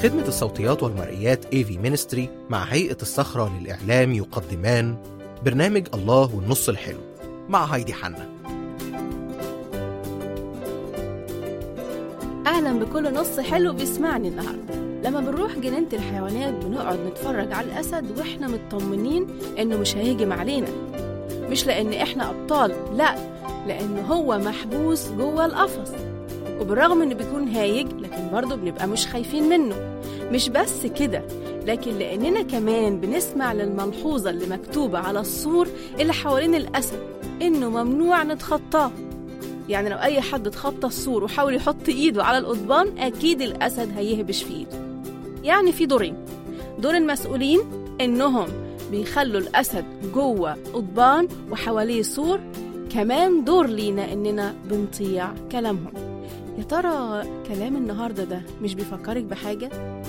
خدمة الصوتيات والمرئيات AV Ministry مع هيئة الصخرة للإعلام يقدمان برنامج الله والنص الحلو مع هايدي حنا أهلا بكل نص حلو بيسمعني النهاردة لما بنروح جنينة الحيوانات بنقعد نتفرج على الأسد وإحنا مطمنين إنه مش هيهجم علينا مش لأن إحنا أبطال لأ لأن هو محبوس جوه القفص وبالرغم إنه بيكون هايج لكن برضه بنبقى مش خايفين منه مش بس كده لكن لأننا كمان بنسمع للملحوظة اللي مكتوبة على السور اللي حوالين الأسد إنه ممنوع نتخطاه يعني لو أي حد اتخطى السور وحاول يحط إيده على القضبان أكيد الأسد هيهبش في إيده يعني في دورين دور المسؤولين إنهم بيخلوا الأسد جوه قضبان وحواليه سور كمان دور لينا إننا بنطيع كلامهم يا ترى كلام النهاردة ده مش بيفكرك بحاجة؟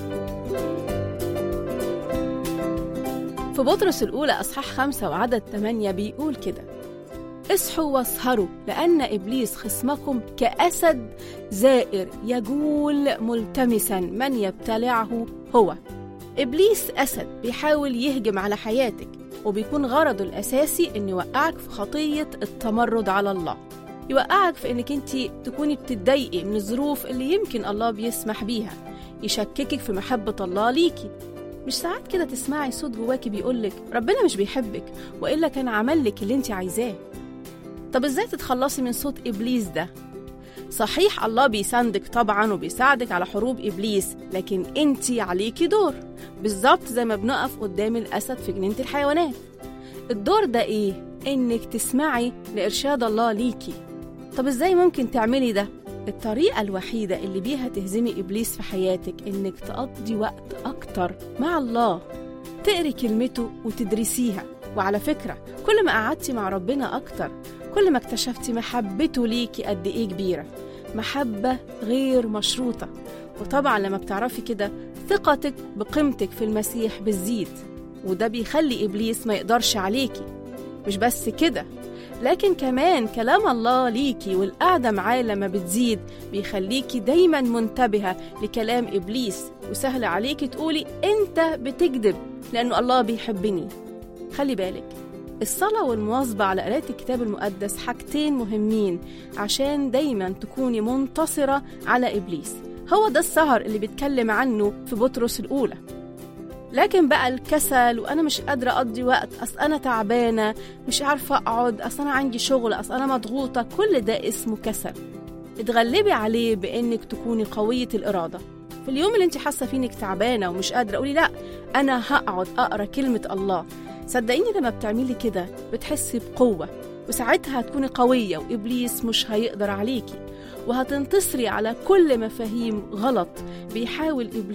في بطرس الأولى أصحاح خمسة وعدد تمانية بيقول كده اصحوا واسهروا لأن إبليس خصمكم كأسد زائر يجول ملتمسا من يبتلعه هو إبليس أسد بيحاول يهجم على حياتك وبيكون غرضه الأساسي إنه يوقعك في خطية التمرد على الله يوقعك في إنك أنت تكوني بتتضايقي من الظروف اللي يمكن الله بيسمح بيها يشككك في محبة الله ليكي مش ساعات كده تسمعي صوت جواكي بيقولك ربنا مش بيحبك وإلا كان عمل لك اللي أنت عايزاه طب ازاي تتخلصي من صوت ابليس ده صحيح الله بيساندك طبعا وبيساعدك على حروب ابليس لكن انت عليكي دور بالظبط زي ما بنقف قدام الاسد في جنينه الحيوانات الدور ده ايه انك تسمعي لارشاد الله ليكي طب ازاي ممكن تعملي ده الطريقة الوحيدة اللي بيها تهزمي إبليس في حياتك إنك تقضي وقت أكتر مع الله تقري كلمته وتدرسيها وعلى فكرة كل ما قعدتي مع ربنا أكتر كل ما اكتشفتي محبته ليكي قد ايه كبيرة محبة غير مشروطة وطبعا لما بتعرفي كده ثقتك بقيمتك في المسيح بتزيد وده بيخلي إبليس ما يقدرش عليكي مش بس كده لكن كمان كلام الله ليكي والقعدة معاه لما بتزيد بيخليكي دايما منتبهة لكلام إبليس وسهل عليكي تقولي أنت بتكذب لأنه الله بيحبني خلي بالك الصلاة والمواظبة على قراءة الكتاب المقدس حاجتين مهمين عشان دايما تكوني منتصرة على إبليس هو ده السهر اللي بيتكلم عنه في بطرس الأولى لكن بقى الكسل وأنا مش قادرة أقضي وقت أصل أنا تعبانة مش عارفة أقعد أصل أنا عندي شغل أصل أنا مضغوطة كل ده اسمه كسل اتغلبي عليه بإنك تكوني قوية الإرادة في اليوم اللي انت حاسة فيه انك تعبانة ومش قادرة قولي لا أنا هقعد أقرأ كلمة الله صدقيني لما بتعملي كده بتحسي بقوة وساعتها هتكوني قوية وإبليس مش هيقدر عليكي وهتنتصري على كل مفاهيم غلط بيحاول إبليس